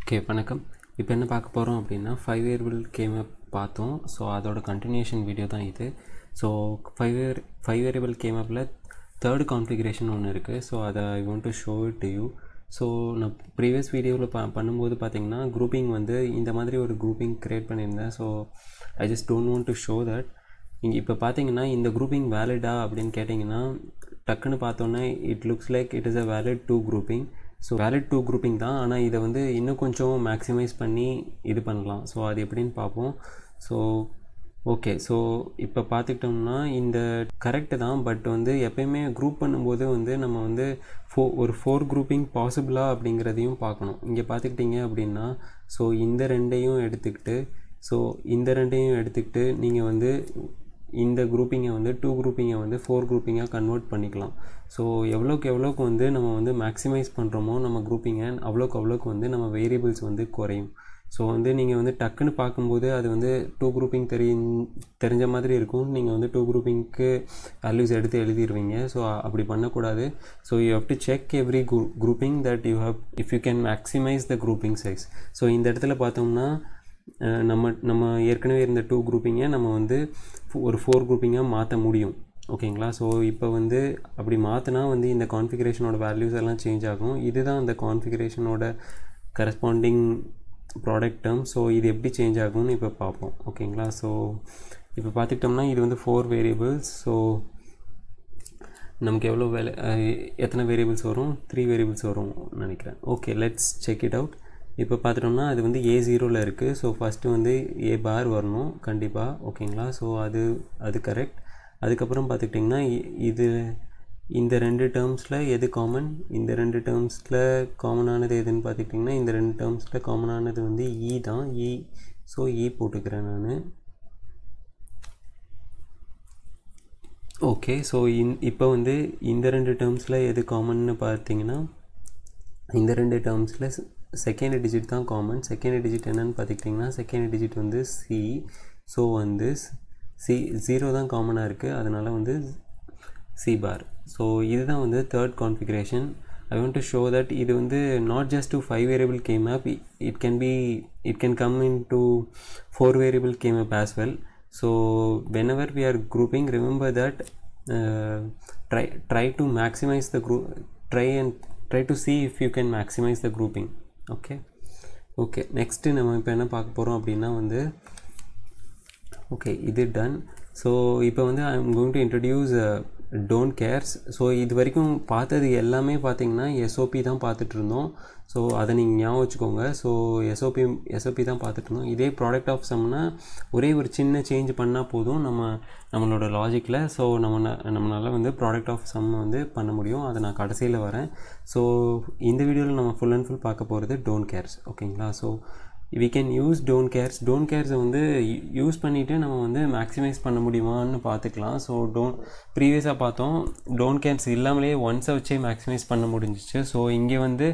okay வணக்கம் இப்போ என்ன பார்க்க போகிறோம் அப்படின்னா ஃபைவ் வேரியபிள் கேமை பார்த்தோம் ஸோ அதோட கண்டினியூஷன் வீடியோ தான் இது so five where five variable கேமப்பில் தேர்ட் கான்ஃபிகரேஷன் ஒன்று இருக்குது ஸோ அதை I want to show it to you so நான் ப்ரீவியஸ் வீடியோவில் ப பண்ணும்போது பார்த்தீங்கன்னா குரூப்பிங் வந்து இந்த மாதிரி ஒரு குரூப்பிங் க்ரியேட் பண்ணியிருந்தேன் so I just don't want to show that இங்கே இப்போ பார்த்தீங்கன்னா இந்த குரூப்பிங் வேலிடா அப்படின்னு கேட்டிங்கன்னா டக்குன்னு பார்த்தோன்னே it looks like it is a valid two grouping so valid two grouping தான் ஆனால் இதை வந்து இன்னும் கொஞ்சம் மேக்ஸிமைஸ் பண்ணி இது பண்ணலாம் ஸோ அது எப்படின்னு பார்ப்போம் ஸோ ஓகே ஸோ இப்போ பார்த்துக்கிட்டோம்னா இந்த கரெக்டு தான் பட் வந்து எப்பயுமே குரூப் பண்ணும்போது வந்து நம்ம வந்து ஃபோ ஒரு ஃபோர் குரூப்பிங் பாசிபிளா அப்படிங்கிறதையும் பார்க்கணும் இங்கே பார்த்துக்கிட்டிங்க அப்படின்னா ஸோ இந்த ரெண்டையும் எடுத்துக்கிட்டு ஸோ இந்த ரெண்டையும் எடுத்துக்கிட்டு நீங்கள் வந்து இந்த குரூப்பிங்கை வந்து டூ குரூப்பிங்கை வந்து ஃபோர் குரூப்பிங்காக கன்வெர்ட் பண்ணிக்கலாம் ஸோ எவ்வளோக்கு எவ்வளோக்கு வந்து நம்ம வந்து மேக்ஸிமைஸ் பண்ணுறோமோ நம்ம குரூப்பிங்கை அவ்வளோக்கு அவ்வளோக்கு வந்து நம்ம வேரியபிள்ஸ் வந்து குறையும் ஸோ வந்து நீங்கள் வந்து டக்குன்னு பார்க்கும்போது அது வந்து டூ குரூப்பிங் தெரி தெரிஞ்ச மாதிரி இருக்கும் நீங்கள் வந்து டூ குரூப்பிங்க்கு வேல்யூஸ் எடுத்து எழுதிடுவீங்க ஸோ அப்படி பண்ணக்கூடாது so you have to check every group grouping that you have if you can maximize the grouping size so இந்த இடத்துல பார்த்தோம்னா நம்ம நம்ம ஏற்கனவே இருந்த டூ குரூப்பிங்கை நம்ம வந்து ஒரு ஃபோர் குரூப்பிங்காக மாற்ற முடியும் ஓகேங்களா ஸோ இப்போ வந்து அப்படி மாற்றினா வந்து இந்த கான்ஃபிகரேஷனோட வேல்யூஸ் எல்லாம் சேஞ்ச் ஆகும் இதுதான் அந்த கான்ஃபிகரேஷனோட கரஸ்பாண்டிங் ப்ராடக்ட் டேர்ம் ஸோ இது எப்படி சேஞ்ச் ஆகும்னு இப்போ பார்ப்போம் ஓகேங்களா ஸோ இப்போ பார்த்துக்கிட்டோம்னா இது வந்து ஃபோர் வேரியபிள்ஸ் ஸோ நமக்கு எவ்வளோ வேலை எத்தனை வேரியபிள்ஸ் வரும் த்ரீ வேரியபிள்ஸ் வரும் நினைக்கிறேன் okay let's check it out இப்போ பார்த்துட்டோம்னா அது வந்து ஏ ஜீரோவில் இருக்குது ஸோ ஃபஸ்ட்டு வந்து ஏ பார் வரணும் கண்டிப்பாக ஓகேங்களா ஸோ அது அது கரெக்ட் அதுக்கப்புறம் பார்த்துக்கிட்டிங்கன்னா இது இந்த ரெண்டு டேர்ம்ஸில் எது காமன் இந்த ரெண்டு டேர்ம்ஸில் காமனானது எதுன்னு பார்த்துக்கிட்டிங்கன்னா இந்த ரெண்டு டேர்ம்ஸில் காமனானது வந்து இ தான் இ ஸோ இ போட்டுக்கிறேன் நான் ஓகே ஸோ இன் இப்போ வந்து இந்த ரெண்டு டேர்ம்ஸில் எது காமன்னு பார்த்தீங்கன்னா இந்த ரெண்டு டேர்ம்ஸில் செகண்ட் டிஜிட் தான் காமன் செகண்ட் டிஜிட் என்னன்னு பார்த்துக்கிட்டிங்கன்னா செகண்ட் டிஜிட் வந்து சி ஸோ வந்து சி ஜீரோ தான் காமனாக இருக்குது அதனால் வந்து சி பார் ஸோ இதுதான் வந்து third configuration I want to show that இது வந்து not just two five variable K map it can be it can come in two four variable K map as well so whenever we are grouping remember that uh, try try to maximize the group try and try to see if you can maximize the grouping okay okay next நம்ம இப்போ என்ன பார்க்க போகிறோம் அப்படின்னா வந்து okay இது ton so இப்போ வந்து I am going to introduce don't cares so இது வரைக்கும் பார்த்தது எல்லாமே பார்த்தீங்கன்னா எஸ்ஓபி தான் பார்த்துட்டு இருந்தோம் ஸோ அதை நீங்கள் ஞாபகம் வச்சுக்கோங்க ஸோ எஸ்ஓபி எஸ்ஓபி தான் பார்த்துட்டு இருந்தோம் இதே ப்ராடக்ட் ஆஃப் சம்னா ஒரே ஒரு சின்ன சேஞ்ச் பண்ணால் போதும் நம்ம நம்மளோட லாஜிக்கில் ஸோ நம்ம நம்மளால் வந்து ப்ராடக்ட் ஆஃப் சம் வந்து பண்ண முடியும் அதை நான் கடைசியில் வரேன் ஸோ இந்த வீடியோவில் நம்ம ஃபுல் அண்ட் ஃபுல் பார்க்க போகிறது டோன்ட் கேர்ஸ் ஓகேங்களா so we can use don't cares don't கேர்ஸை வந்து யூஸ் பண்ணிவிட்டு நம்ம வந்து மேக்ஸிமைஸ் பண்ண முடியுமான்னு பார்த்துக்கலாம் ஸோ டோன்ட் ப்ரீவியஸாக பார்த்தோம் டோன்ட் கேர்ஸ் இல்லாமலே ஒன்ஸை வச்சே மேக்ஸிமைஸ் பண்ண முடிஞ்சிச்சு ஸோ இங்கே வந்து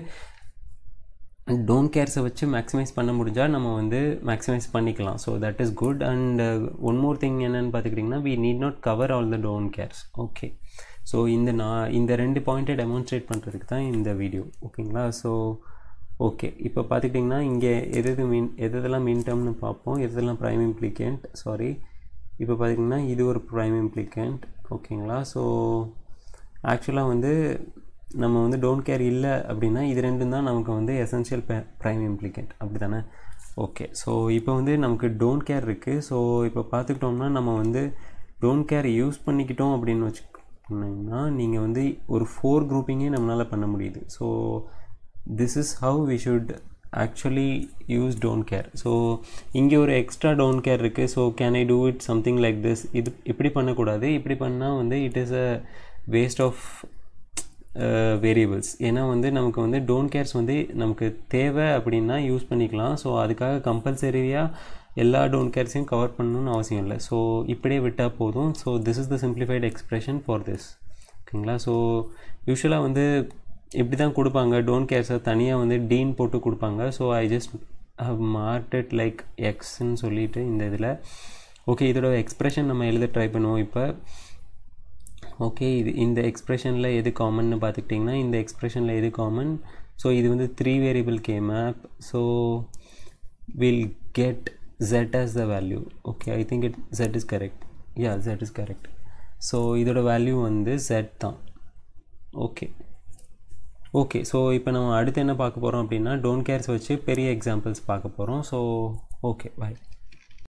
டோன்ட் கேர்ஸை வச்சு மேக்ஸிமைஸ் பண்ண முடிஞ்சால் நம்ம வந்து மேக்ஸிமைஸ் பண்ணிக்கலாம் so that is good and one more thing என்னென்னு பார்த்துக்கிட்டிங்கன்னா we need not cover all the don't cares okay so இந்த நான் இந்த ரெண்டு பாயிண்ட்டை டெமான்ஸ்ட்ரேட் பண்ணுறதுக்கு தான் இந்த வீடியோ ஓகேங்களா ஸோ ஓகே இப்போ பார்த்துக்கிட்டிங்கன்னா இங்கே எது எது மீன் எது எதெல்லாம் மீன் டேர்ம்னு பார்ப்போம் எதெல்லாம் ப்ரைம் இம்ப்ளிகேண்ட் சாரி இப்போ பார்த்திங்கன்னா இது ஒரு ப்ரைம் இம்ப்ளிகேண்ட் ஓகேங்களா ஸோ ஆக்சுவலாக வந்து நம்ம வந்து டோன்ட் கேர் இல்லை அப்படின்னா இது ரெண்டும் தான் நமக்கு வந்து எசென்ஷியல் ப்ரைம் இம்ப்ளிகேண்ட் அப்படி தானே ஓகே ஸோ இப்போ வந்து நமக்கு டோன்ட் கேர் இருக்குது ஸோ இப்போ பார்த்துக்கிட்டோம்னா நம்ம வந்து டோன்ட் கேர் யூஸ் பண்ணிக்கிட்டோம் அப்படின்னு வச்சுக்கிட்டிங்கன்னா நீங்கள் வந்து ஒரு ஃபோர் குரூப்பிங்கே நம்மளால் பண்ண முடியுது so this is how we should actually use don't care so இங்கே ஒரு எக்ஸ்ட்ரா டோன்ட் கேர் இருக்குது so can I do it something like this இது இப்படி பண்ணக்கூடாது இப்படி பண்ணால் வந்து it is a waste of variables ஏன்னா வந்து நமக்கு வந்து டோன்ட் கேர்ஸ் வந்து நமக்கு தேவை அப்படின்னா யூஸ் பண்ணிக்கலாம் ஸோ அதுக்காக கம்பல்சரியாக எல்லா டோன்ட் கேர்ஸையும் கவர் பண்ணணும்னு அவசியம் இல்லை ஸோ இப்படியே விட்டால் போதும் so this is the simplified expression for this ஓகேங்களா ஸோ யூஸ்வலாக வந்து இப்படி தான் கொடுப்பாங்க டோன்ட் கேர்ஸை தனியாக வந்து டீன் போட்டு கொடுப்பாங்க so I just have marked like எக்ஸ்ன்னு சொல்லிட்டு இந்த இதில் ஓகே இதோட எக்ஸ்ப்ரெஷன் நம்ம எழுத ட்ரை பண்ணுவோம் இப்போ ஓகே இது இந்த எக்ஸ்ப்ரெஷனில் எது காமன்னு பார்த்துக்கிட்டிங்கன்னா இந்த எக்ஸ்ப்ரெஷனில் எது காமன் ஸோ இது வந்து three variable K map so will get z as the value okay i think it z is correct yeah z is correct so இதோட வேல்யூ வந்து z தான் ஓகே ஓகே ஸோ இப்போ நம்ம அடுத்து என்ன பார்க்க போகிறோம் அப்படின்னா டோன்ட் கேர்ஸ் வச்சு பெரிய எக்ஸாம்பிள்ஸ் பார்க்க போகிறோம் ஸோ ஓகே பாய்